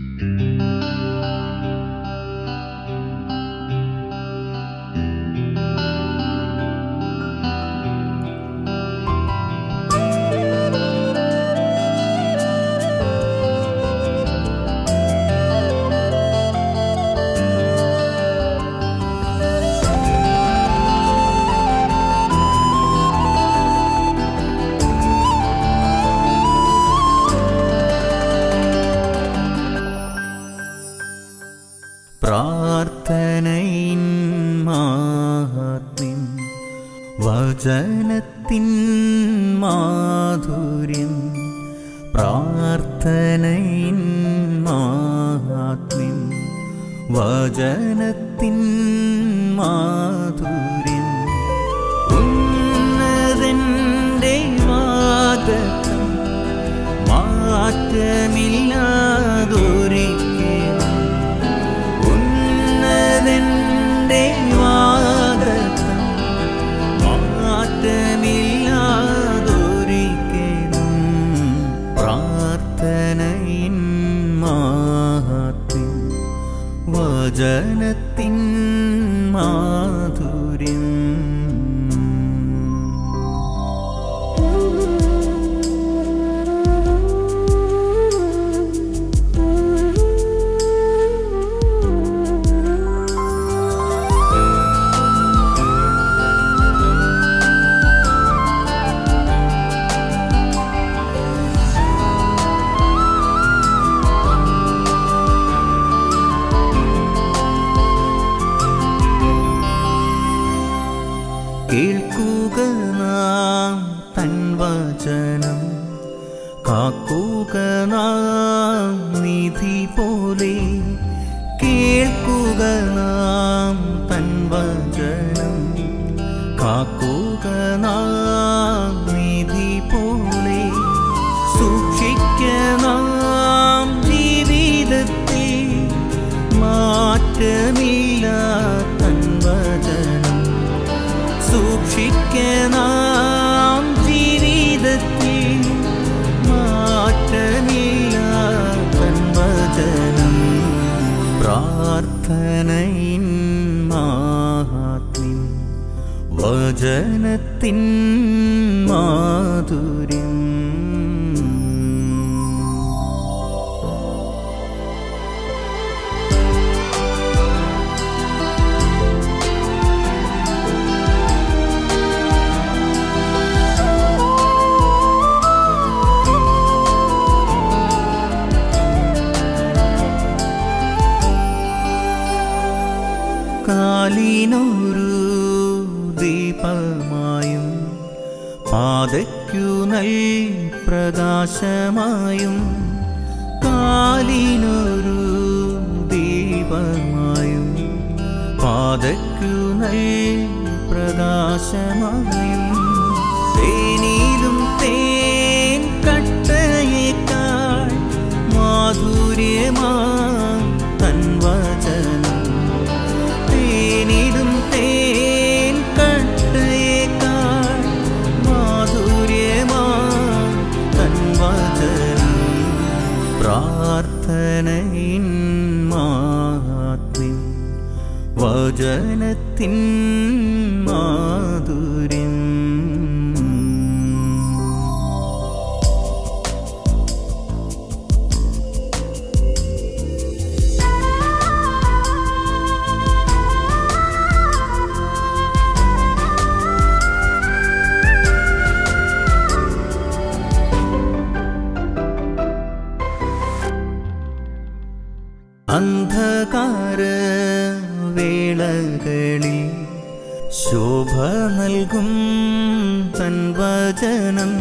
പ്രാർത്ഥനയിൻ മാഹാത്മ്യം വചനത്തിൻ മാധുര്യം പ്രാർത്ഥനയിൻ മാഹാത്മ്യം വചനത്തിൻ മാധുര്യം ഉന്നതന്റെ വാദത്തം മാറ്റമില്ലാതൊരിക്കലും ഉന്നതന്റെ വാദത്തം മാറ്റമില്ലാതൊരിക്കലും പ്രാർത്ഥനയിൻ മാഹാത്മ്യം വചനത്തിൻ മാധുര്യം കേൾക്കുക നാം തൻ വചനം കാക്കുക നാം നിധി പോലെ കേൾക്കുക നാം തൻ വചനം കാക്കുക നാം നിധി പോലെ സൂക്ഷിക്ക നാം ജീവിതത്തിൽ മാറ്റമില്ല തൻ വചനം സൂക്ഷിക്ക നാം ജീവിതത്തിൽ മാറ്റമില്ല തൻ വചനം പ്രാർത്ഥനയിൻ മാഹാത്മ്യം വചനത്തിൻ മാധുര്യം കാലിനൊരു ദീപമായും പാതയ്ക്കു നൽ പ്രകാശമായും കാലിനൊരു ദീപമായും പാതയ്ക്കു നൽ പ്രകാശമായും തേനീലും തേൻ കട്ടയേക്കാൾ മാധുര്യമാ തൻ വചനം തേനിടും തേൻ കട്ടയേക്കാൾ മാധുര്യമാ തൻ വചനം പ്രാർത്ഥനയിൻ മാഹാത്മ്യം വചനത്തിൻ മാധുര്യം അന്ധകാര വേളകളിൽ ശോഭ നൽകും തൻ വചനം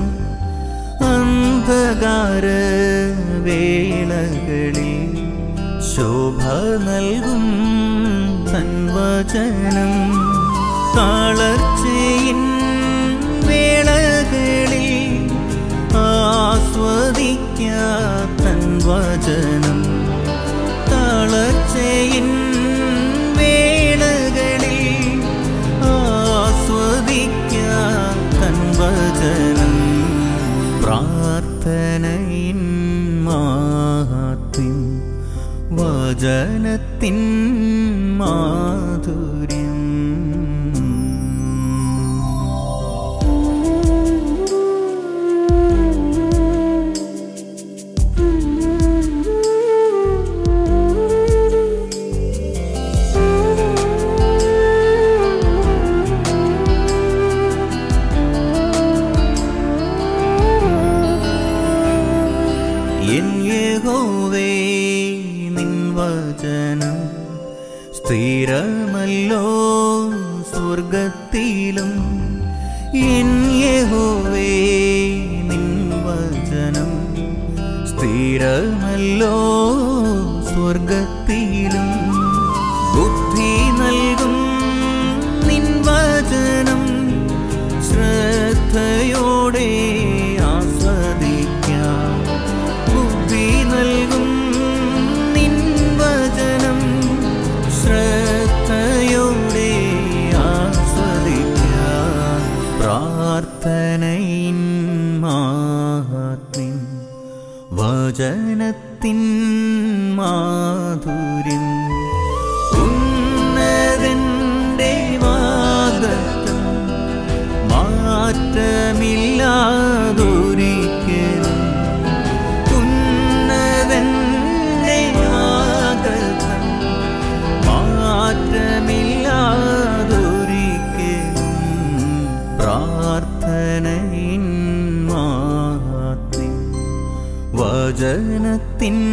അന്ധകാര വേളകളിൽ ശോഭ നൽകും തൻ വചനം തളർച്ചയിൻ വേളകളിൽ ആസ്വദിക്കാത്തൻ വചനം തളർച്ചയിൻ വേളകളിൽ ആസ്വദിക്കാത്തൻ വചനം പ്രാർത്ഥനയിൻ മാഹാത്മ്യം സ്ഥിരമല്ലോ സ്വർഗത്തിലും എൻ യഹോവേ നിൻ വചനം സ്ഥിരമല്ലോ സ്വർഗത്തിലും ബുദ്ധി നൽകും നിൻ വചനം ശ്രദ്ധയോടെ ആസ്വദിക്കാം ബുദ്ധി നൽകും നിൻ വചനം ശ്രദ്ധയോടെ ആസ്വദിക്കാം പ്രാർത്ഥനയിൻ മാഹാത്മ്യം വചനത്തിൻ മാധുര്യം ഉന്നതന്റെ വാദത്തം മാറ്റമില്ലാതൊരിക്കലും ഉന്നതന്റെ വാദത്തം മാറ്റമില്ലാതൊരിക്കലും പ്രാർത്ഥനയിൻ മാഹാത്മ്യം വചനത്തിൻ